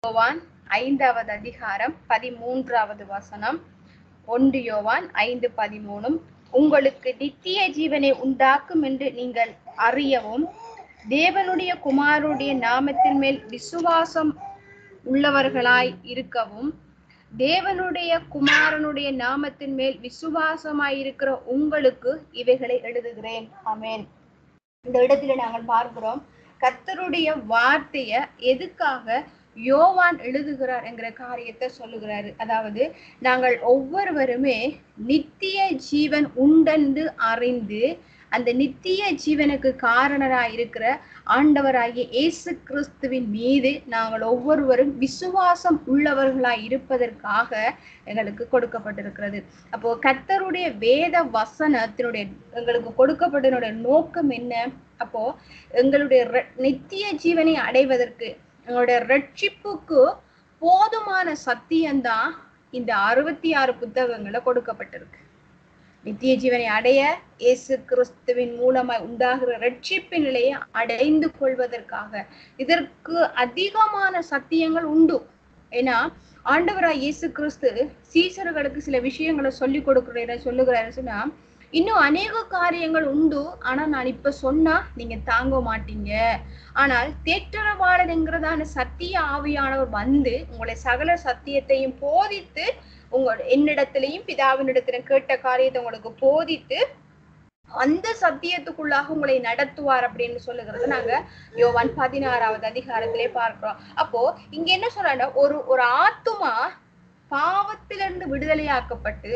யோவான் ஐந்தாவது அதிகாரம் பதிமூன்றாவது வசனம் ஒன்று யோவான் ஐந்து பதிமூணும் உங்களுக்கு நித்திய ஜீவனை உண்டாக்கும் என்று நீங்கள் அறியவும் தேவனுடைய குமாரனுடைய நாமத்தின் மேல் விசுவாசம் உள்ளவர்களாய் இருக்கவும் தேவனுடைய குமாரனுடைய நாமத்தின் மேல் விசுவாசமாய் இருக்கிற உங்களுக்கு இவைகளை எழுதுகிறேன் ஆமென் இந்த இடத்துல நாங்கள் பார்க்கிறோம் கர்த்தருடைய வார்த்தைய எதுக்காக யோவான் எழுதுகிறார் என்கிற காரியத்தை சொல்லுகிறாரு அதாவது நாங்கள் ஒவ்வொருவருமே நித்திய ஜீவன் உண்டென்று அறிந்து அந்த நித்திய ஜீவனுக்கு காரணராய் இருக்கிற ஆண்டவராகிய இயேசு கிறிஸ்துவின் மீது நாங்கள் ஒவ்வொருவரும் விசுவாசம் உள்ளவர்களாய் இருப்பதற்காக எங்களுக்கு கொடுக்கப்பட்டிருக்கிறது அப்போ கர்த்தருடைய வேத வசனத்தினுடைய எங்களுக்கு கொடுக்கப்பட்டதனுடைய நோக்கம் என்ன அப்போ எங்களுடைய ர- நித்திய ஜீவனை அடைவதற்கு எங்களுடைய ரட்சிப்புக்கு போதுமான சத்தியம்தான் இந்த அறுபத்தி ஆறு புத்தகங்கள்ல கொடுக்கப்பட்டிருக்கு நித்திய ஜீவனை அடைய இயேசு கிறிஸ்துவின் மூலமாய் உண்டாகிற ரட்சிப்பு நிலையை அடைந்து கொள்வதற்காக இதற்கு அதிகமான சத்தியங்கள் உண்டு ஏன்னா ஆண்டவராய் இயேசு கிறிஸ்து சீசர்களுக்கு சில விஷயங்களை சொல்லி கொடுக்குற சொல்லுகிறாரு சொன்னா இன்னும் அநேக காரியங்கள் உண்டு ஆனா நான் இப்ப சொன்னா நீங்க தாங்க மாட்டீங்க ஆனால் தேற்றரவாளர் என்கிறதான சத்திய ஆவியானவர் வந்து உங்களை சகல சத்தியத்தையும் போதித்து உங்க என்னிடத்திலையும் பிதாவினிடத்திலும் கேட்ட காரியத்தை உங்களுக்கு போதித்து அந்த சத்தியத்துக்குள்ளாக உங்களை நடத்துவார் அப்படின்னு சொல்லுகிறது நாங்க யோவான் பதினாறாவது அதிகாரத்திலே பார்க்கிறோம் அப்போ இங்க என்ன சொல்றாங்க ஒரு ஒரு ஆத்துமா பாவத்திலிருந்து விடுதலையாக்கப்பட்டு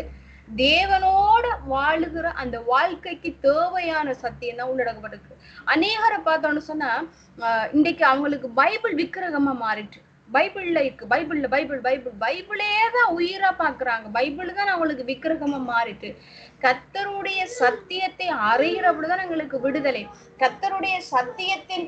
தேவனோட வாழுகிற அந்த வாழ்க்கைக்கு தேவையான சத்தியம் தான் உள்ளடக்கப்பட்டிருக்கு அநேகரை பார்த்தோன்னு சொன்னா ஆஹ் இன்றைக்கு அவங்களுக்கு பைபிள் விக்கிரகமா மாறிட்டு பைபிள்ல இருக்கு பைபிள்ல பைபிள் பைபிள் பைபிளே தான் உயிரா பாக்குறாங்க பைபிள் தான் அவங்களுக்கு விக்கிரகமா மாறிட்டு கத்தருடைய சத்தியத்தை அறிகிறபடிதான் எங்களுக்கு விடுதலை கத்தருடைய சத்தியத்தின்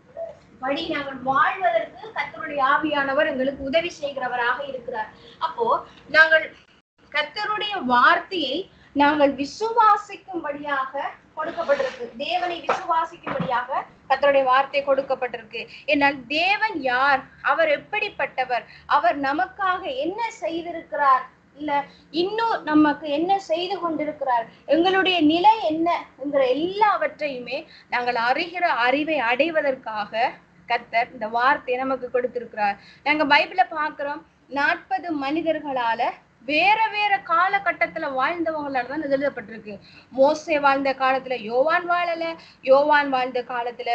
படி நாங்கள் வாழ்வதற்கு கத்தருடைய ஆவியானவர் எங்களுக்கு உதவி செய்கிறவராக இருக்கிறார் அப்போ நாங்கள் கத்தருடைய வார்த்தையை நாங்கள் விசுவாசிக்கும்படியாக கொடுக்கப்பட்டிருக்கு தேவனை விசுவாசிக்கும்படியாக கத்தருடைய வார்த்தை கொடுக்கப்பட்டிருக்கு என்னால் தேவன் யார் அவர் எப்படிப்பட்டவர் அவர் நமக்காக என்ன செய்திருக்கிறார் இல்ல இன்னும் நமக்கு என்ன செய்து கொண்டிருக்கிறார் எங்களுடைய நிலை என்ன என்கிற எல்லாவற்றையுமே நாங்கள் அறிகிற அறிவை அடைவதற்காக கத்தர் இந்த வார்த்தையை நமக்கு கொடுத்திருக்கிறார் நாங்க பைபிள பாக்குறோம் நாற்பது மனிதர்களால வேற வேற காலகட்டத்துல வாழ்ந்தவங்களால தான் இது எழுதப்பட்டிருக்கு மோசே வாழ்ந்த காலத்துல யோவான் வாழல யோவான் வாழ்ந்த காலத்துல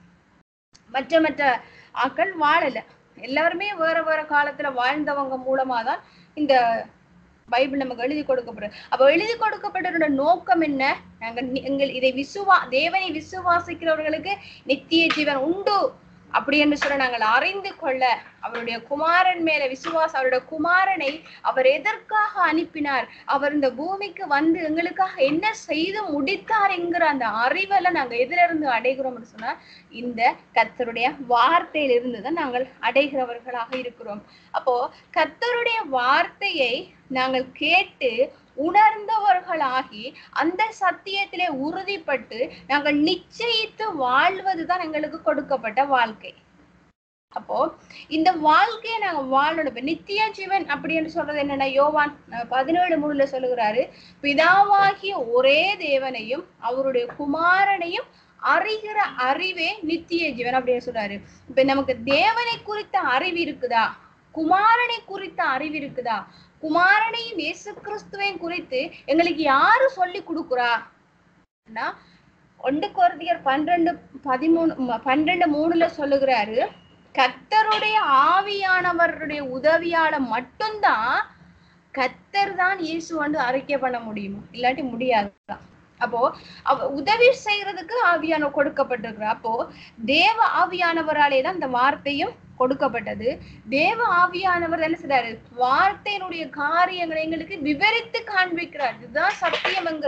மற்ற மற்ற ஆக்கள் வாழல எல்லாருமே வேற வேற காலத்துல வாழ்ந்தவங்க மூலமா தான் இந்த பைபிள் நமக்கு எழுதி கொடுக்கப்படுது அப்ப எழுதி கொடுக்கப்பட்டதோட நோக்கம் என்ன நாங்க நி- எங்கள் இதை விசுவா தேவனை விசுவாசிக்கிறவர்களுக்கு நித்திய ஜீவன் உண்டு அப்படி என்று சொல்ல நாங்கள் அறிந்து கொள்ள அவருடைய குமாரன் மேல விசுவாசம் அவருடைய குமாரனை அவர் எதற்காக அனுப்பினார் அவர் இந்த பூமிக்கு வந்து எங்களுக்காக என்ன செய்து முடித்தார் என்கிற அந்த அறிவெல்லாம் நாங்க எதில இருந்து அடைகிறோம்னு சொன்னா இந்த கர்த்தருடைய வார்த்தையிலிருந்து தான் நாங்கள் அடைகிறவர்களாக இருக்கிறோம் அப்போ கர்த்தருடைய வார்த்தையை நாங்கள் கேட்டு உணர்ந்தவர்களாகி அந்த சத்தியத்திலே உறுதிப்பட்டு நாங்கள் நிச்சயித்து வாழ்வதுதான் எங்களுக்கு கொடுக்கப்பட்ட வாழ்க்கை அப்போ இந்த வாழ்க்கையை நாங்க வாழணும் இப்ப நித்திய ஜீவன் அப்படின்னு சொல்றது என்னன்னா யோவான் அஹ், பதினேழு மூணுல சொல்லுகிறாரு பிதாவாகிய ஒரே தேவனையும் அவருடைய குமாரனையும் அறிகிற அறிவே நித்திய ஜீவன் அப்படின்னு சொல்றாரு இப்ப நமக்கு தேவனை குறித்த அறிவு இருக்குதா குமாரனை குறித்த அறிவு இருக்குதா குமாரனையும் இயேசு கிறிஸ்துவையும் குறித்து எங்களுக்கு யாரு சொல்லி கொடுக்குறா னா, ஒன்று கொரிந்தியர் பன்னிரண்டு பதிமூணு ம- பன்னிரண்டு மூணுல சொல்லுகிறாரு கர்த்தருடைய ஆவியானவருடைய உதவியால மட்டும்தான் கர்த்தர் தான் இயேசு வந்து அறிக்கை பண்ண முடியுமா இல்லாட்டி முடியாதுதான் அப்போ அவ உதவி செய்யறதுக்கு ஆவியான கொடுக்கப்பட்டிருக்கிறார் அப்போ தேவ ஆவியானவராலே தான் இந்த வார்த்தையும் கொடுக்கப்பட்டது தேவ ஆவியானவர் என்ன செய்றாரு வார்த்தையினுடைய காரியங்களை எங்களுக்கு விவரித்து காண்பிக்கிறார் இதுதான் சத்தியம் என்கிற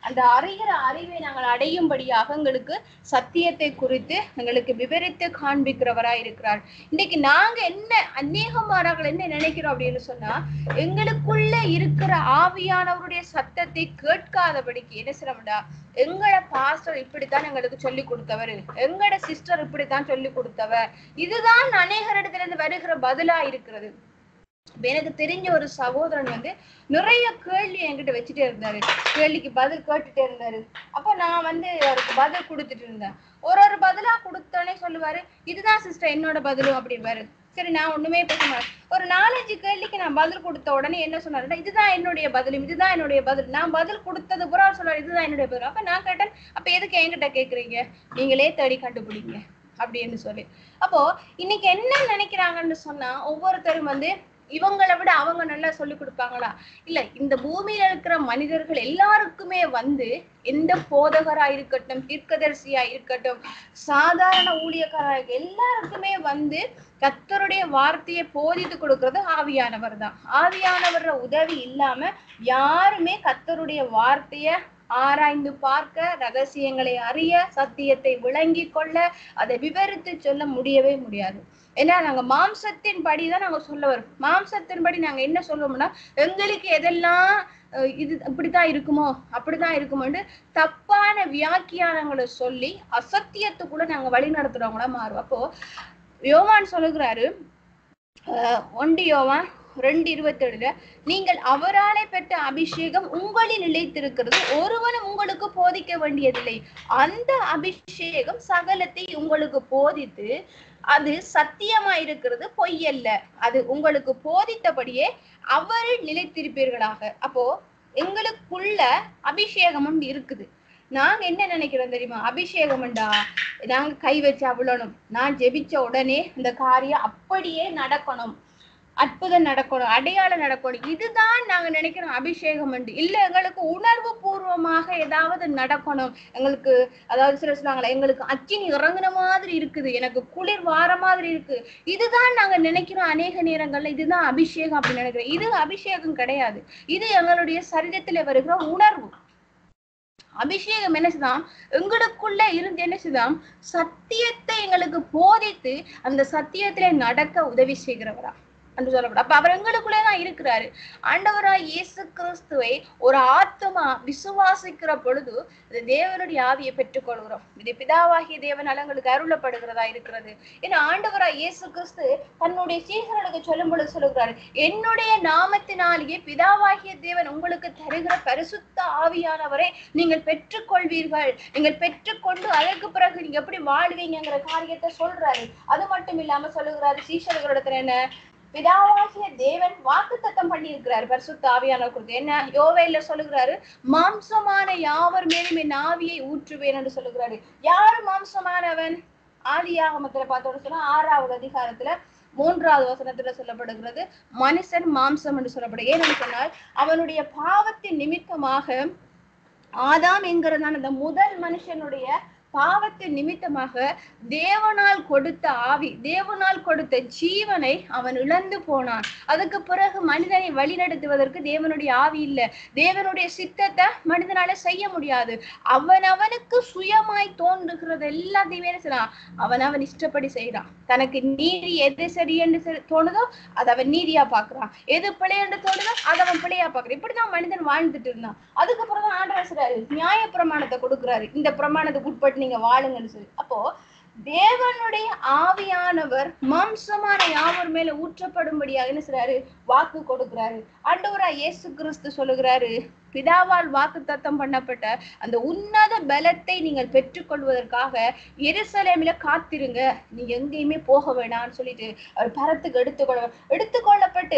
அந்த அறிகிற அறிவை நாங்கள் அடையும்படியாக எங்களுக்கு சத்தியத்தை குறித்து எங்களுக்கு விவரித்து காண்பிக்கிறவராய் இருக்கிறார் இன்னைக்கு நாங்க என்ன அநேகமாரார்கள் என்ன நினைக்கிறோம் அப்படின்னு சொன்னா எங்களுக்குள்ள இருக்கிற ஆவியானவருடைய சத்தத்தை கேட்காதபடிக்கு என்ன செய்யணும்டா எங்களோட பாஸ்டர் இப்படித்தான் எங்களுக்கு சொல்லி கொடுத்தவர் எங்களோட சிஸ்டர் இப்படித்தான் சொல்லி கொடுத்தவர் இதுதான் அநேகரிடத்துல இருந்து வருகிற பதிலா இருக்கிறது இப்ப எனக்கு தெரிஞ்ச ஒரு சகோதரன் வந்து நிறைய கேள்வி என்கிட்ட வச்சுட்டே இருந்தாரு கேள்விக்கு பதில் கேட்டுட்டே இருந்தாரு அப்ப நான் வந்து அவருக்கு பதில் கொடுத்துட்டு இருந்தேன் ஒரு ஒரு பதிலா கொடுத்தோடனே சொல்லுவாரு இதுதான் சிஸ்டர் என்னோட பதிலும் அப்படிம்பாரு சரி நான் ஒண்ணுமே பேச மாட்டேன் ஒரு நாலஞ்சு கேள்விக்கு நான் பதில் கொடுத்த உடனே என்ன சொன்னாருன்னா இதுதான் என்னுடைய பதிலும் இதுதான் என்னுடைய பதில் நான் பதில் கொடுத்தது பூரா அவர் சொல்றாரு இதுதான் என்னுடைய பதில் அப்ப நான் கேட்டேன் அப்ப எதுக்கு என்கிட்ட கேக்குறீங்க நீங்களே தேடி கண்டுபிடிங்க அப்படின்னு சொல்லி அப்போ இன்னைக்கு என்ன நினைக்கிறாங்கன்னு சொன்னா ஒவ்வொருத்தரும் வந்து இவங்களை விட அவங்க நல்லா சொல்லி கொடுப்பாங்களா இல்ல இந்த பூமியில இருக்கிற மனிதர்கள் எல்லாருக்குமே வந்து எந்த போதகரா இருக்கட்டும் தீர்க்கதரிசியா இருக்கட்டும் சாதாரண ஊழியக்காரா இருக்க எல்லாருக்குமே வந்து கத்தருடைய வார்த்தையை போதித்து கொடுக்கறது ஆவியானவர் தான் ஆவியானவர உதவி இல்லாம யாருமே கத்தருடைய வார்த்தைய ஆராய்ந்து பார்க்க ரகசியங்களை அறிய சத்தியத்தை விளங்கி கொள்ள அதை விவரித்து சொல்ல முடியவே முடியாது ஏன்னா நாங்க மாம்சத்தின் படிதான் நாங்க சொல்ல வரோம் மாம்சத்தின் படி நாங்க என்ன சொல்லுவோம்னா எங்களுக்கு எதெல்லாம் அஹ், இது இப்படித்தான் இருக்குமோ அப்படிதான் இருக்குமோன்னு தப்பான வியாக்கியானங்களை சொல்லி அசத்தியத்துக்குள்ள நாங்க வழி நடத்துறவங்களா மாறுவோம் அப்போ யோவான் சொல்லுகிறாரு அஹ், ஒண்டி யோவான் ரெண்டு இருபத்தேழுல நீங்கள் அவராலே பெற்ற அபிஷேகம் உங்களில் நிலைத்திருக்கிறது ஒருவனும் உங்களுக்கு போதிக்க வேண்டியதில்லை அந்த அபிஷேகம் சகலத்தை உங்களுக்கு போதித்து அது சத்தியமா இருக்கிறது பொய்யல்ல அது உங்களுக்கு போதித்தபடியே அவரில் நிலைத்திருப்பீர்களாக அப்போ எங்களுக்குள்ள அபிஷேகம் ஒன்று இருக்குது நாங்க என்ன நினைக்கிறோம் தெரியுமா அபிஷேகம்டா நாங்க கை வச்சு அவ்வளோனும் நான் ஜெபிச்ச உடனே இந்த காரியம் அப்படியே நடக்கணும் அற்புதம் நடக்கணும் அடையாளம் நடக்கணும் இதுதான் நாங்க நினைக்கிறோம் அபிஷேகம் இல்ல எங்களுக்கு உணர்வு பூர்வமாக ஏதாவது நடக்கணும் எங்களுக்கு அதாவது சில சொல்லுவாங்களே எங்களுக்கு அக்கினி இறங்குன மாதிரி இருக்குது எனக்கு குளிர் வார மாதிரி இருக்கு இதுதான் நாங்க நினைக்கிறோம் அநேக நேரங்கள்ல இதுதான் அபிஷேகம் அப்படின்னு நினைக்கிறோம் இது அபிஷேகம் கிடையாது இது எங்களுடைய சரீரத்துல வருகிற உணர்வு அபிஷேகம் என்ன செய்தாம் எங்களுக்குள்ள இருந்து என்ன செய்தாம் சத்தியத்தை எங்களுக்கு போதித்து அந்த சத்தியத்திலே நடக்க உதவி செய்கிறவரா என்று சொல்லப்படும் அப்ப அவர் எங்களுக்குள்ளே தான் இருக்கிறாரு ஆண்டவராய் இயேசு கிறிஸ்துவை ஒரு ஆத்மா விசுவாசிக்கிற பொழுது இது தேவனுடைய ஆவியை பெற்றுக்கொள்கிறோம் இது பிதாவாகிய தேவனால எங்களுக்கு அருளப்படுகிறதா இருக்கிறது ஏன்னா ஆண்டவராய் இயேசு கிறிஸ்து தன்னுடைய சீசர்களுக்கு சொல்லும் பொழுது சொல்லுகிறாரு என்னுடைய நாமத்தினாலேயே பிதாவாகிய தேவன் உங்களுக்கு தருகிற பரிசுத்த ஆவியானவரை நீங்கள் பெற்றுக்கொள்வீர்கள் நீங்கள் பெற்றுக்கொண்டு அதற்கு பிறகு நீங்க எப்படி வாழ்வீங்கங்கிற காரியத்தை சொல்றாரு அது மட்டும் இல்லாம சொல்லுகிறாரு சீஷர்களிடத்துல என்ன பிதாவாகிய தேவன் வாக்குத்தத்தம் பண்ணி இருக்கிறாரு பரிசுத்த ஆவியானவர் குறித்து என்ன யோவேல சொல்லுகிறாரு மாம்சமான யாவர் மேலும் என் ஆவியை ஊற்றுவேன் என்று சொல்லுகிறாரு யார் மாம்சமானவன் ஆதியாகமத்துல பார்த்தோம்னு சொன்னா ஆறாவது அதிகாரத்துல மூன்றாவது வசனத்துல சொல்லப்படுகிறது மனுஷன் மாம்சம் என்று சொல்லப்படும் ஏனென்று சொன்னால் அவனுடைய பாவத்தின் நிமித்தமாக ஆதாம் என்கிறதான அந்த முதல் மனுஷனுடைய பாவத்தின் நிமித்தமாக தேவனால் கொடுத்த ஆவி தேவனால் கொடுத்த ஜீவனை அவன் இழந்து போனான் அதுக்கு பிறகு மனிதனை வழிநடத்துவதற்கு தேவனுடைய ஆவி இல்ல தேவனுடைய சித்தத்தை மனிதனால செய்ய முடியாது அவன் அவனுக்கு சுயமாய் தோன்றுகிறது எல்லாத்தையுமே என்ன செய்யறான் அவன் அவன் இஷ்டப்படி செய்யறான் தனக்கு நீதி எது சரி என்று செ- தோணுதோ அதை அவன் நீதியா பாக்குறான் எது பிழை என்று தோணுதோ அதை அவன் பிழையா பாக்குறான் இப்படிதான் மனிதன் வாழ்ந்துட்டு இருந்தான் அதுக்கப்புறம் தான் ஆண்டவர் சொல்றாரு நியாய பிரமாணத்தை கொடுக்குறாரு இந்த பிரமாணத்துக்கு உட்பட்டு நீங்க வாழுங்கன்னு சொல்லி அப்போ தேவனுடைய ஆவியானவர் மாம்சமான யாவர் மேல ஊற்றப்படும்படியாக என்ன செய்றாரு வாக்கு கொடுக்கிறாரு ஆண்டவரா இயேசு கிறிஸ்து சொல்லுகிறாரு பிதாவால் வாக்கு தத்தம் பண்ணப்பட்ட அந்த உன்னத பலத்தை நீங்கள் பெற்றுக்கொள்வதற்காக எருசலேமில காத்திருங்க நீங்க எங்கேயுமே போக வேணாம்னு சொல்லிட்டு அவர் பரத்துக்கு எடுத்துக்கொள்ள எடுத்துக்கொள்ளப்பட்டு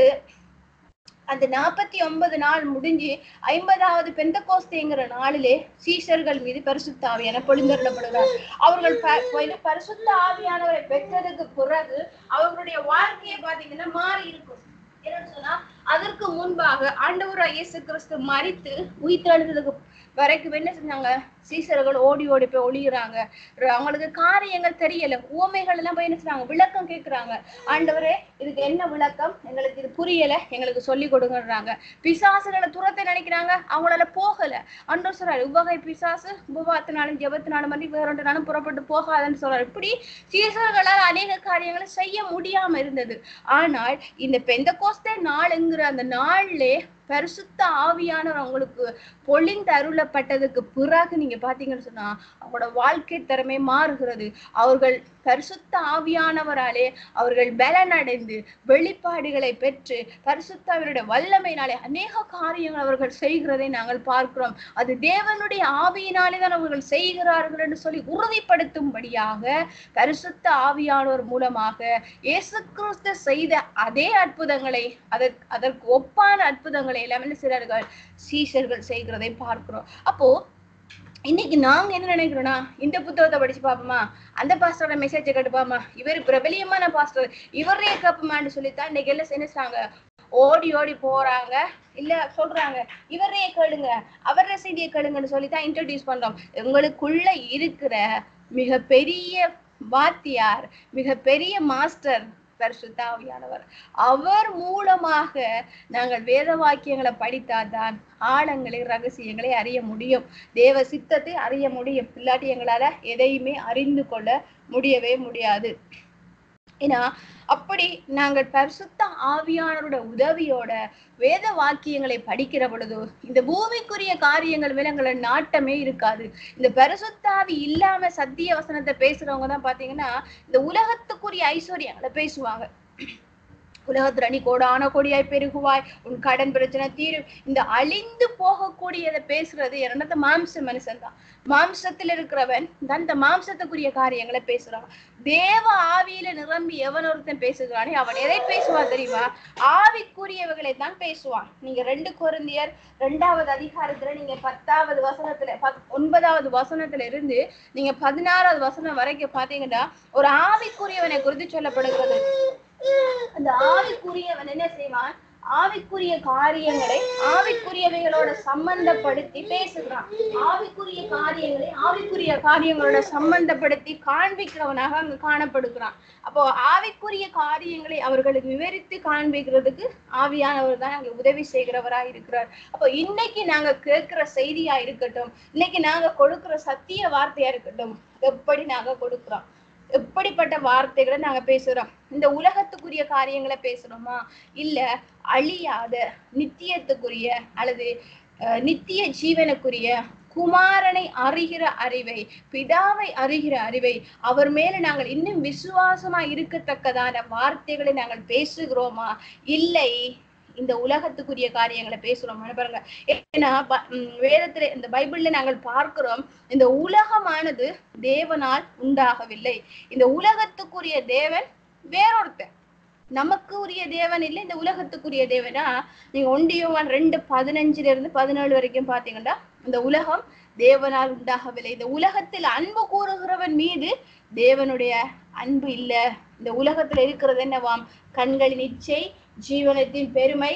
அந்த நாற்பத்தி ஒன்பது நாள் முடிஞ்சு ஐம்பதாவது பெந்தகோஸ்தேங்கிற நாளிலே சீஷர்கள் மீது பரிசுத்த ஆவியான பொழிந்தருளப்படுகிறார் அவர்கள் ப- போயிட்டு பரிசுத்த ஆவியானவரை பெற்றதுக்கு பிறகு அவர்களுடைய வாழ்க்கையை பாத்தீங்கன்னா மாறி இருக்கும் என்னன்னு சொன்னா அதற்கு முன்பாக ஆண்டவராய் இயேசு கிறிஸ்து மறித்து உயிர்த்தெழுந்ததுக்கு வரைக்கும் என்ன செஞ்சாங்க சீசர்கள் ஓடி ஓடி போய் ஒளியுறாங்க ர- அவங்களுக்கு காரியங்கள் தெரியல உவமைகள் எல்லாம் போய் என்ன செய்றாங்க விளக்கம் கேக்குறாங்க ஆண்டவரே இதுக்கு என்ன விளக்கம் எங்களுக்கு இது புரியல எங்களுக்கு சொல்லி கொடுங்கன்றாங்க பிசாசுகளை துரத்தை நினைக்கிறாங்க அவங்களால போகல அன்றோர் சொல்றாரு இவ்வகை பிசாசு உபவாத்தினாலும் ஜெபத்தினாலும் வந்து வேறொன்று நாளும் புறப்பட்டு போகாதுன்னு சொல்றாரு இப்படி சீசர்களால் அநேக காரியங்களை செய்ய முடியாம இருந்தது ஆனால் இந்த பெந்த கோஸ்தே நாளுங்கிற அந்த நாள்லே பரிசுத்த ஆவியானவர் அவங்களுக்கு பொழிந்து அருளப்பட்டதுக்கு பிறகு நீங்க பாத்தீங்கன்னு சொன்னா அவங்களோட வாழ்க்கை திறமை மாறுகிறது அவர்கள் பரிசுத்த ஆவியானவராலே அவர்கள் பலனடைந்து வெளிப்பாடுகளை பெற்று பரிசுத்தாவினுடைய வல்லமையினாலே அநேக காரியங்கள் அவர்கள் செய்கிறதை நாங்கள் பார்க்கிறோம் அது தேவனுடைய ஆவியினாலே தான் அவர்கள் செய்கிறார்கள் என்று சொல்லி உறுதிப்படுத்தும்படியாக பரிசுத்த ஆவியானவர் மூலமாக இயேசு கிறிஸ்து செய்த அதே அற்புதங்களை அதற்கு அதற்கு ஒப்பான அற்புதங்களை எல்லாம் என்ன செய்கிறார்கள் சீஷர்கள் செய்கிறதை பார்க்கிறோம் அப்போ இன்னைக்கு நாங்க என்ன நினைக்கிறோம்னா இந்த புத்தகத்தை படிச்சு பாப்போமா அந்த பாஸ்டரோட மெசேஜை கேட்டுப்பாமா இவர் பிரபலியமான பாஸ்டர் இவரே கேப்பமான்னு சொல்லித்தான் இன்னைக்கு எல்லாம் என்ன செய்றாங்க ஓடி ஓடி போறாங்க இல்ல சொல்றாங்க இவரே கேளுங்க அவர செய்தியை கேளுங்கன்னு சொல்லித்தான் இன்ட்ரடியூஸ் பண்றோம் உங்களுக்குள்ள இருக்கிற மிக பெரிய வாத்தியார் மிக பெரிய மாஸ்டர் பரிசுத்த ஆவியானவர் அவர் மூலமாக நாங்கள் வேத வாக்கியங்களை படித்தாதான் ஆழங்களை ரகசியங்களை அறிய முடியும் தேவ சித்தத்தை அறிய முடியும் இல்லாட்டி எங்களால எதையுமே அறிந்து கொள்ள முடியவே முடியாது ஏன்னா அப்படி நாங்கள் பரிசுத்த ஆவியானவரோட உதவியோட வேத வாக்கியங்களை படிக்கிற பொழுது இந்த பூமிக்குரிய காரியங்கள் மேல எங்களை நாட்டமே இருக்காது இந்த பரிசுத்தாவி இல்லாம சத்திய வசனத்தை பேசுறவங்க தான் பாத்தீங்கன்னா இந்த உலகத்துக்குரிய ஐஸ்வர்யங்களை பேசுவாங்க உலகத்துல நீ கோடான கொடியாய் பெருகுவாய் உன் கடன் பிரச்சனை தீரும் இந்த அழிந்து போகக்கூடியதை பேசுறது என்னத்த மாம்ச மனுஷன் தான் மாம்சத்தில் இருக்கிறவன் தான் இந்த மாம்சத்துக்குரிய காரியங்களை பேசுறான் தேவ ஆவியில நிரம்பி எவன் ஒருத்தன் பேசுகிறானே அவன் எதை பேசுவான் தெரியுமா ஆவிக்குரியவைகளை தான் பேசுவான் நீங்க ரெண்டு கொரிந்தியர் ரெண்டாவது அதிகாரத்துல நீங்க பத்தாவது வசனத்துல பத்- ஒன்பதாவது வசனத்துல இருந்து நீங்க பதினாறாவது வசனம் வரைக்கும் பாத்தீங்கன்னா ஒரு ஆவிக்குரியவனை குறித்து சொல்லப்படுகிறது அந்த ஆவிக்குரியவன் என்ன செய்வான் ஆவிக்குரிய காரியங்களை ஆவிக்குரியவைகளோட சம்பந்தப்படுத்தி பேசுகிறான் ஆவிக்குரிய காரியங்களை ஆவிக்குரிய காரியங்களோட சம்பந்தப்படுத்தி காண்பிக்கிறவனாக அங்க காணப்படுகிறான் அப்போ ஆவிக்குரிய காரியங்களை அவர்களுக்கு விவரித்து காண்பிக்கிறதுக்கு ஆவியானவர் தான் அங்க உதவி செய்கிறவரா இருக்கிறார் அப்போ இன்னைக்கு நாங்க கேட்கிற செய்தியா இருக்கட்டும் இன்னைக்கு நாங்க கொடுக்கிற சத்திய வார்த்தையா இருக்கட்டும் எப்படி நாங்க கொடுக்கிறோம் எப்படிப்பட்ட வார்த்தைகளை நாங்க பேசுறோம் இந்த உலகத்துக்குரிய காரியங்களை பேசுறோமா இல்ல அழியாத நித்தியத்துக்குரிய அல்லது அஹ், நித்திய ஜீவனுக்குரிய குமாரனை அறிகிற அறிவை பிதாவை அறிகிற அறிவை அவர் மேல நாங்கள் இன்னும் விசுவாசமா இருக்கத்தக்கதான வார்த்தைகளை நாங்கள் பேசுகிறோமா இல்லை இந்த உலகத்துக்குரிய காரியங்களை பேசுறோம் பாருங்க ஏன்னா ப- ம், வேதத்துல இந்த பைபிள்ல நாங்கள் பார்க்கிறோம் இந்த உலகமானது தேவனால் உண்டாகவில்லை இந்த உலகத்துக்குரிய தேவன் வேறொருத்தன் நமக்கு உரிய தேவன் இல்லை இந்த உலகத்துக்குரிய தேவனா நீங்க ஒண்டியோவான் ரெண்டு பதினஞ்சுல இருந்து பதினேழு வரைக்கும் பாத்தீங்கன்னா இந்த உலகம் தேவனால் உண்டாகவில்லை இந்த உலகத்தில் அன்பு கூறுகிறவன் மீது தேவனுடைய அன்பு இல்ல இந்த உலகத்துல இருக்கிறது என்னவாம் கண்களின் இச்சை ஜீவனத்தின் பெருமை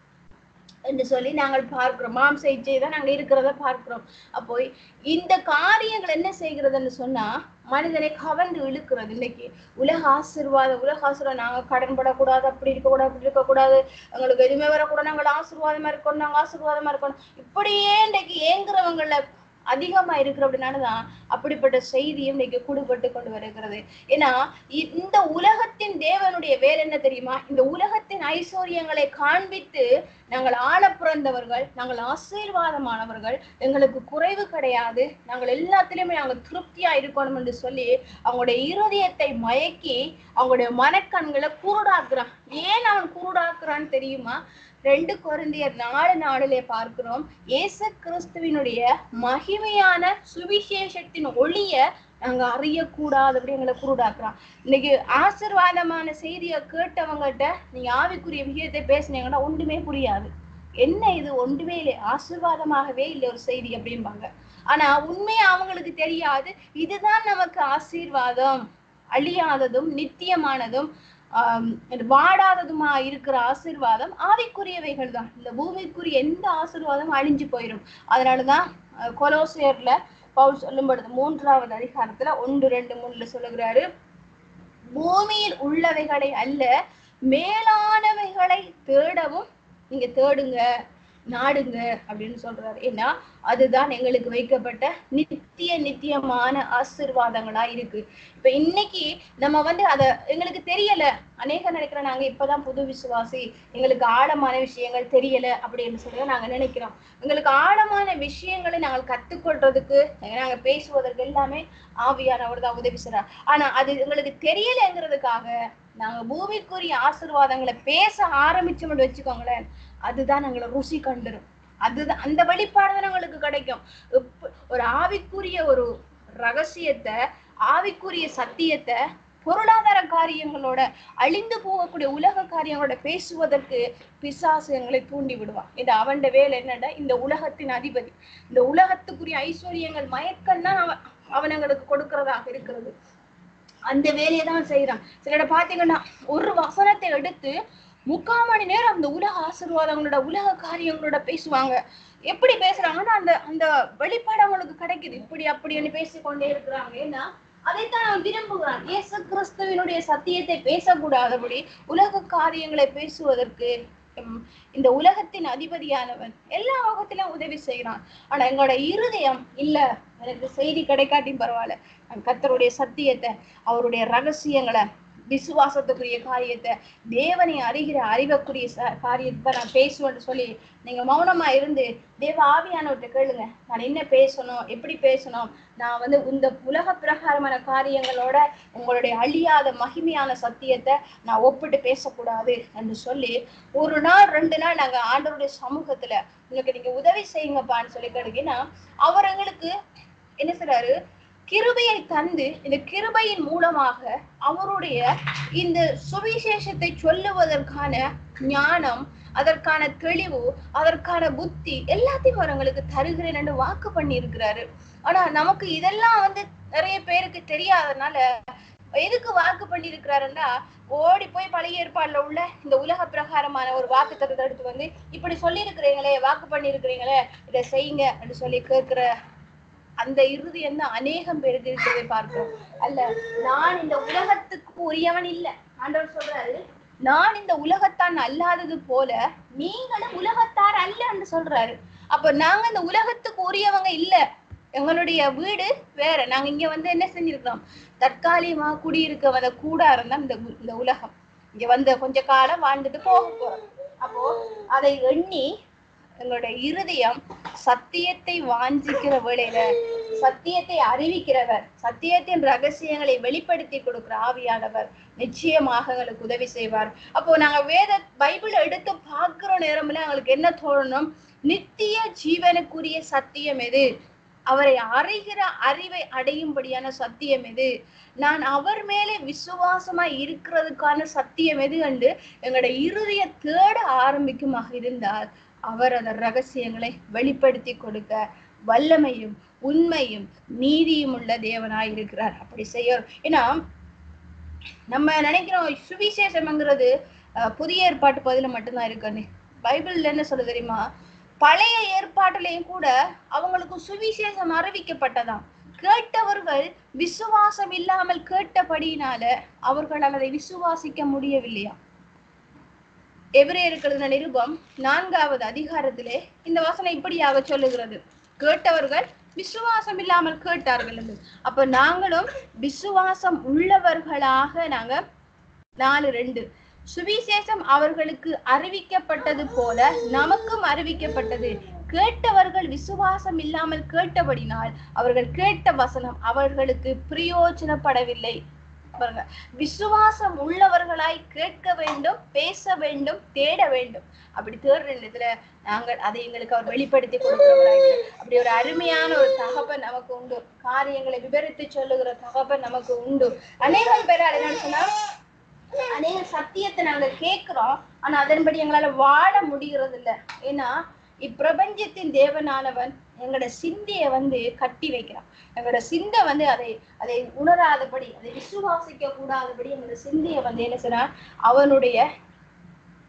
என்று சொல்லி நாங்கள் பார்க்கிறோம் மாம்ச இச்சை தான் நாங்க இருக்கிறத பார்க்கிறோம் அப்போ இந்த காரியங்கள் என்ன செய்கிறதுன்னு சொன்னா மனிதனை கவர்ந்து இழுக்கிறது இன்னைக்கு உலக ஆசீர்வாதம் உலக ஆசீர்வாதம் நாங்க கடன் படக்கூடாது அப்படி இருக்கக்கூடாது அப்படி இருக்கக்கூடாது எங்களுக்கு எதுவுமே வரக்கூடாது நாங்கள் ஆசீர்வாதமா இருக்கணும் நாங்க ஆசீர்வாதமா இருக்கணும் இப்படியே இன்னைக்கு ஏங்குறவங்கள அதிகமா இருக்கிற அப்படின்னாலதான் அப்படிப்பட்ட செய்தியும் இன்னைக்கு கூடுபட்டு கொண்டு வருகிறது ஏன்னா இ- இந்த உலகத்தின் தேவனுடைய வேலை என்ன தெரியுமா இந்த உலகத்தின் ஐஸ்வர்யங்களை காண்பித்து நாங்கள் ஆள பிறந்தவர்கள் நாங்கள் ஆசீர்வாதமானவர்கள் எங்களுக்கு குறைவு கிடையாது நாங்கள் எல்லாத்திலுமே நாங்கள் திருப்தியா இருக்கணும் என்று சொல்லி அவங்களுடைய இருதயத்தை மயக்கி அவங்களுடைய மனக்கண்களை குருடாக்குறான் ஏன் அவன் குருடாக்குறான்னு தெரியுமா ரெண்டு கொரிந்தியர் நாலு நாளிலே பார்க்கிறோம் இயேசு கிறிஸ்துவினுடைய மகிமையான சுவிசேஷத்தின் ஒளிய நாங்க அறியக்கூடாது அப்படி எங்களை குருடாக்குறான் இன்னைக்கு ஆசீர்வாதமான செய்தியை கேட்டவங்ககிட்ட நீங்க ஆவிக்குரிய விஷயத்தை பேசுனீங்கன்னா ஒன்றுமே புரியாது என்ன இது ஒன்றுமே இல்லை ஆசீர்வாதமாகவே இல்லை ஒரு செய்தி அப்படிம்பாங்க ஆனா உண்மையா அவங்களுக்கு தெரியாது இதுதான் நமக்கு ஆசீர்வாதம் அழியாததும் நித்தியமானதும் ஆம், வாடாததுமா இருக்கிற ஆசீர்வாதம் ஆவிக்குரியவைகள் தான் இந்த பூமிக்குரிய எந்த ஆசீர்வாதம் அழிஞ்சு போயிடும் அதனாலதான் அஹ், கொலோசியர்ல பவுல் சொல்லும் பொழுது மூன்றாவது அதிகாரத்துல ஒன்று ரெண்டு மூணுல சொல்லுகிறாரு பூமியில் உள்ளவைகளை அல்ல மேலானவைகளை தேடவும் நீங்க தேடுங்க நாடுங்க அப்படின்னு சொல்றாரு ஏன்னா அதுதான் எங்களுக்கு வைக்கப்பட்ட நித்திய நித்தியமான ஆசிர்வாதங்களா இருக்கு இப்ப இன்னைக்கு நம்ம வந்து அத எங்களுக்கு தெரியல அநேக நினைக்கிறோம் நாங்க இப்பதான் புது விசுவாசி எங்களுக்கு ஆழமான விஷயங்கள் தெரியல அப்படின்னு சொல்லி நாங்க நினைக்கிறோம் எங்களுக்கு ஆழமான விஷயங்களை நாங்கள் கத்துக்கொள்றதுக்கு நாங்க பேசுவதற்கு எல்லாமே ஆவியானவர் தான் உதவி செய்றார் ஆனா அது எங்களுக்கு தெரியலைங்கிறதுக்காக நாங்க பூமிக்குரிய ஆசீர்வாதங்களை பேச ஆரம்பிச்சோம்னு வச்சுக்கோங்களேன் அதுதான் எங்களை ருசி கண்டுரும் அதுதான் அந்த வெளிப்பாடு தான் எங்களுக்கு கிடைக்கும் இப்ப ஒரு ஆவிக்குரிய ஒரு ரகசியத்தை ஆவிக்குரிய சத்தியத்தை பொருளாதார காரியங்களோட அழிந்து போகக்கூடிய உலக காரியங்களோட பேசுவதற்கு பிசாசு எங்களை தூண்டி விடுவான் இது அவன் வேலை என்னடா இந்த உலகத்தின் அதிபதி இந்த உலகத்துக்குரிய ஐஸ்வர்யங்கள் மயக்கம் தான் அவன் அவன் எங்களுக்கு கொடுக்கறதாக இருக்கிறது அந்த வேலையை தான் செய்யறான் சிலட பாத்தீங்கன்னா ஒரு வசனத்தை எடுத்து முக்கால் மணி நேரம் அந்த உலக ஆசீர்வாதங்களோட உலக காரியங்களோட பேசுவாங்க எப்படி பேசுறாங்கன்னா அந்த அந்த வெளிப்பாடு அவங்களுக்கு கிடைக்குது இப்படி அப்படின்னு பேசிக்கொண்டே இருக்கிறாங்க ஏன்னா அதைத்தான் அவன் விரும்புகிறான் இயேசு கிறிஸ்துவினுடைய சத்தியத்தை பேசக்கூடாதபடி உலக காரியங்களை பேசுவதற்கு உம், இந்த உலகத்தின் அதிபதியானவன் எல்லா உலகத்திலும் உதவி செய்கிறான் ஆனா எங்களோட இருதயம் இல்ல எனக்கு செய்தி கிடைக்காட்டியும் பரவாயில்ல நான் கர்த்தருடைய சத்தியத்தை அவருடைய ரகசியங்களை விசுவாசத்துக்குரிய காரியத்தை தேவனை அறிகிற அறிவக்குரிய ச- காரியத்தை நான் பேசுவேன்னு சொல்லி நீங்க மௌனமா இருந்து தேவ ஆவியானவர்கிட்ட கேளுங்க நான் என்ன பேசணும் எப்படி பேசணும் நான் வந்து இந்த உலக பிரகாரமான காரியங்களோட உங்களுடைய அழியாத மகிமையான சத்தியத்தை நான் ஒப்பிட்டு பேசக்கூடாது என்று சொல்லி ஒரு நாள் ரெண்டு நாள் நாங்க ஆண்டவருடைய சமூகத்துல உங்களுக்கு நீங்க உதவி செய்யுங்கப்பான்னு சொல்லி கேட்டீங்கன்னா அவர் எங்களுக்கு என்ன சொல்றாரு கிருபையை தந்து இந்த கிருபையின் மூலமாக அவருடைய இந்த சுவிசேஷத்தை சொல்லுவதற்கான ஞானம் அதற்கான தெளிவு அதற்கான புத்தி எல்லாத்தையும் அவர் எங்களுக்கு தருகிறேன் என்று வாக்கு பண்ணி இருக்கிறாரு ஆனா நமக்கு இதெல்லாம் வந்து நிறைய பேருக்கு தெரியாதனால எதுக்கு வாக்கு பண்ணி இருக்கிறாருன்னா ஓடி போய் பழைய ஏற்பாடுல உள்ள இந்த உலக பிரகாரமான ஒரு வாக்கு தத்துவத்தை எடுத்து வந்து இப்படி சொல்லி இருக்கிறீங்களே வாக்கு பண்ணி இருக்கிறீங்களே இதை செய்யுங்க அப்படின்னு சொல்லி கேட்கிற அந்த இறுதி என்ன அநேகம் பேருக்கு இருக்கிறதை பார்க்கிறோம் அல்ல நான் இந்த உலகத்துக்கு உரியவன் இல்ல ஆண்டவர் சொல்றாரு நான் இந்த உலகத்தான் அல்லாதது போல நீங்களும் உலகத்தார் அல்ல என்று சொல்றாரு அப்ப நாங்க இந்த உலகத்துக்கு உரியவங்க இல்ல எங்களுடைய வீடு வேற நாங்க இங்க வந்து என்ன செஞ்சிருக்கிறோம் தற்காலிகமா குடியிருக்க வந்த கூடாரம் தான் இந்த உ- இந்த உலகம் இங்க வந்து கொஞ்ச காலம் வாழ்ந்துட்டு போக போறோம் அப்போ அதை எண்ணி எங்களுடைய இருதயம் சத்தியத்தை வாஞ்சிக்கிற வேளையில சத்தியத்தை அறிவிக்கிறவர் சத்தியத்தின் ரகசியங்களை வெளிப்படுத்தி கொடுக்கிற ஆவியானவர் நிச்சயமாக எங்களுக்கு உதவி செய்வார் அப்போ நாங்க வேத பைபிள் எடுத்து பார்க்கிற நேரம்ல எங்களுக்கு என்ன தோணணும் நித்திய ஜீவனுக்குரிய சத்தியம் எது அவரை அறிகிற அறிவை அடையும்படியான சத்தியம் எது நான் அவர் மேலே விசுவாசமா இருக்கிறதுக்கான சத்தியம் எது என்று எங்களோட இருதய தேட ஆரம்பிக்குமாக இருந்தால் அவர் அந்த ரகசியங்களை வெளிப்படுத்தி கொடுக்க வல்லமையும் உண்மையும் நீதியும் உள்ள தேவனாய் இருக்கிறார் அப்படி செய்ய ஏன்னா நம்ம நினைக்கிறோம் சுவிசேஷம்ங்கிறது அஹ், புதிய ஏற்பாட்டு பதில மட்டும்தான் இருக்குன்னு பைபிள்ல என்ன சொல்ல தெரியுமா பழைய ஏற்பாட்டிலையும் கூட அவங்களுக்கு சுவிசேஷம் அறிவிக்கப்பட்டதாம் கேட்டவர்கள் விசுவாசம் இல்லாமல் கேட்டபடியினால அவர்களால் அதை விசுவாசிக்க முடியவில்லையா எபிரேயர்களது நிருபம் நான்காவது அதிகாரத்திலே இந்த வசனம் இப்படியாக சொல்லுகிறது கேட்டவர்கள் விசுவாசம் இல்லாமல் கேட்டார்கள் என்று அப்ப நாங்களும் விசுவாசம் உள்ளவர்களாக நாங்க நாலு ரெண்டு சுவிசேஷம் அவர்களுக்கு அறிவிக்கப்பட்டது போல நமக்கும் அறிவிக்கப்பட்டது கேட்டவர்கள் விசுவாசம் இல்லாமல் கேட்டபடினால் அவர்கள் கேட்ட வசனம் அவர்களுக்கு பிரயோஜனப்படவில்லை பாருங்க விசுவாசம் உள்ளவர்களாய் கேட்க வேண்டும் பேச வேண்டும் தேட வேண்டும் அப்படி தேடுற இடத்துல நாங்கள் அதை எங்களுக்கு அவர் வெளிப்படுத்தி கொடுக்கிறவராய் அப்படி ஒரு அருமையான ஒரு தகப்பன் நமக்கு உண்டு காரியங்களை விவரித்து சொல்லுகிற தகப்பன் நமக்கு உண்டு அநேகம் பேர் என்ன சொன்னா அநேக சத்தியத்தை நாங்க கேட்கிறோம் ஆனா அதன்படி எங்களால வாழ முடிகிறது இல்ல ஏன்னா இப்பிரபஞ்சத்தின் தேவனானவன் எங்களோட சிந்தைய வந்து கட்டி வைக்கிறான் எங்களோட சிந்தை வந்து அதை அதை உணராதபடி அதை விசுவாசிக்க கூடாதபடி எங்களோட சிந்தைய வந்து என்ன செய்றான் அவனுடைய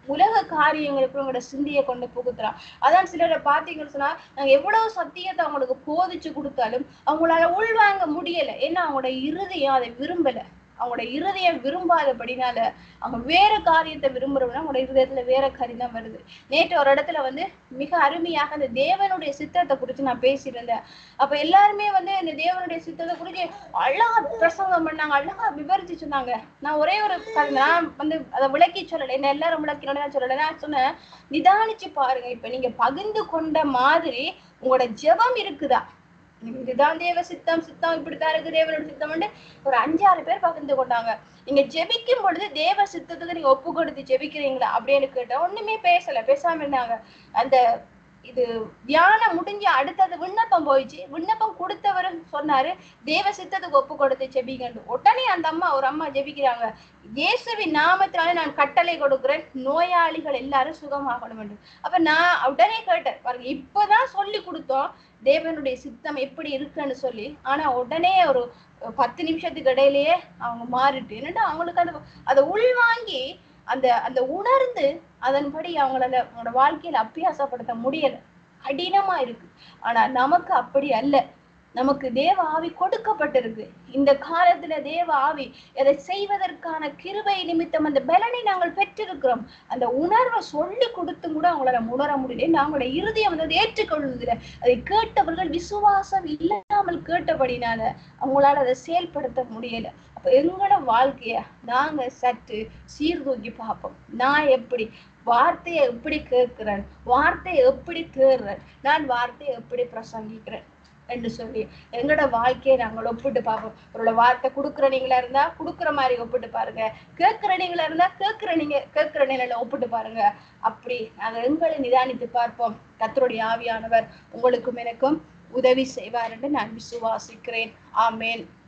உலக காரியங்களுக்கு உங்களோட சிந்தியை கொண்டு புகுத்துறான் அதான் சிலரை பாத்தீங்கன்னு சொன்னா நாங்க எவ்வளவு சத்தியத்தை அவங்களுக்கு போதிச்சு கொடுத்தாலும் அவங்களால உள்வாங்க முடியல ஏன்னா அவங்களோட இருதயம் அதை விரும்பல அவங்களோட இருதயம் விரும்பாதபடினால அவங்க வேற காரியத்தை விரும்புறவங்க அவங்களோட இருதயத்துல வேற காரியம் தான் வருது நேற்று ஒரு இடத்துல வந்து மிக அருமையாக அந்த தேவனுடைய சித்தத்தை குறித்து நான் பேசியிருந்தேன் அப்ப எல்லாருமே வந்து இந்த தேவனுடைய சித்தத்தை குறித்து அழகா பிரசங்கம் பண்ணாங்க அழகா விவரிச்சு சொன்னாங்க நான் ஒரே ஒரு கதை- நான் வந்து அதை விளக்கி சொல்லலை என்ன எல்லாரும் விளக்கினோட நான் சொல்லலை நான் சொன்னேன் நிதானிச்சு பாருங்க இப்ப நீங்க பகிர்ந்து கொண்ட மாதிரி உங்களோட ஜெபம் இருக்குதா இதுதான் தேவ சித்தம் சித்தம் இப்படித்தான் இருக்கு தேவனோட சித்தம் ஒரு அஞ்சாறு பேர் பகிர்ந்து கொண்டாங்க நீங்க ஜெபிக்கும் பொழுது தேவ சித்தத்துக்கு நீங்க ஒப்பு கொடுத்து ஜெபிக்கிறீங்களா அப்படின்னு கேட்டா ஒண்ணுமே பேசல பேசாம இருந்தாங்க அந்த இது தியானம் முடிஞ்சு அடுத்தது விண்ணப்பம் போயிடுச்சு விண்ணப்பம் கொடுத்தவர் சொன்னாரு தேவ சித்தத்துக்கு ஒப்பு கொடுத்து ஜெபிக்கண்டு உடனே அந்த அம்மா ஒரு அம்மா ஜெபிக்கிறாங்க இயேசுவின் நாமத்தினால நான் கட்டளை கொடுக்கிறேன் நோயாளிகள் எல்லாரும் சுகமாகணும் என்று அப்ப நான் உடனே கேட்டேன் பாருங்க இப்பதான் சொல்லி கொடுத்தோம் தேவனுடைய சித்தம் எப்படி இருக்குன்னு சொல்லி ஆனா உடனே ஒரு பத்து நிமிஷத்துக்கு இடையிலேயே அவங்க மாறிட்டு என்னடா அவங்களுக்கு அந்த அதை உள்வாங்கி அந்த அந்த உணர்ந்து அதன்படி அவங்களால அவங்களோட வாழ்க்கையில அபியாசப்படுத்த முடியல கடினமா இருக்கு ஆனா நமக்கு அப்படி அல்ல நமக்கு தேவ ஆவி கொடுக்கப்பட்டிருக்கு இந்த காலத்துல தேவ ஆவி அதை செய்வதற்கான கிருபை நிமித்தம் அந்த பலனை நாங்கள் பெற்றிருக்கிறோம் அந்த உணர்வை சொல்லி கொடுத்தும் கூட அவங்களால உணர முடியல நாங்களோட இருதயம் வந்து அதை ஏற்றுக்கொள்வதில்லை அதை கேட்டவர்கள் விசுவாசம் இல்லாமல் கேட்டபடினால அவங்களால அதை செயல்படுத்த முடியல அப்ப எங்களோட வாழ்க்கைய நாங்க சற்று சீர்தூக்கி பார்ப்போம் நான் எப்படி வார்த்தையை எப்படி கேட்கிறேன் வார்த்தையை எப்படி தேடுறேன் நான் வார்த்தையை எப்படி பிரசங்கிக்கிறேன் என்று சொல்லி எங்களோட வாழ்க்கையை நாங்கள் ஒப்பிட்டு பார்ப்போம் ஒரு வார்த்தை கொடுக்குற நீங்களா இருந்தா கொடுக்குற மாதிரி ஒப்பிட்டு பாருங்க கேட்கிற நீங்களா இருந்தா கேட்கிற நீங்க கேட்கிற நிலையில ஒப்பிட்டு பாருங்க அப்படி நாங்க எங்களை நிதானித்து பார்ப்போம் கத்தருடைய ஆவியானவர் உங்களுக்கும் எனக்கும் உதவி செய்வார் என்று நான் விசுவாசிக்கிறேன் ஆமேன்